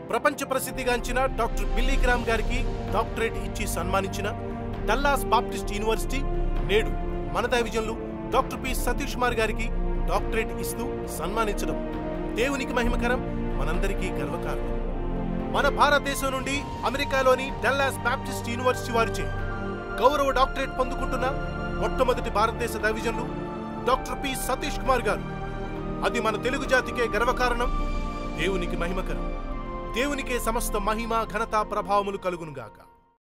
ప్రపంచ ప్రసిద్ధిగాంచిన doctor Billy Graham గారికి డాక్టరేట్ ఇచ్చి సన్మానించిన డల్లాస్ బాప్టిస్ట్ యూనివర్సిటీ నేడు మన దైవజనులు డాక్టర్ పి సతీష్ కుమార్ గారికి డాక్టరేట్ ఇస్తూ సన్మానించడం దేవునికి మహిమకరం మనందరికీ గర్వకారణం మన భారతదేశం నుండి అమెరికాలోని డల్లాస్ బాప్టిస్ట్ యూనివర్సిటీ వారిచే గౌరవ డాక్టరేట్ పొందుకుంటున్న మొట్టమొదటి భారతదేశ దైవజనులు డాక్టర్ పి సతీష్ కుమార్ గారు అది మన తెలుగు జాతికే గర్వకారణం దేవునికి మహిమకరం దేవునికే సమస్త మహిమ ఘనత ప్రభావములు కలుగునుగాక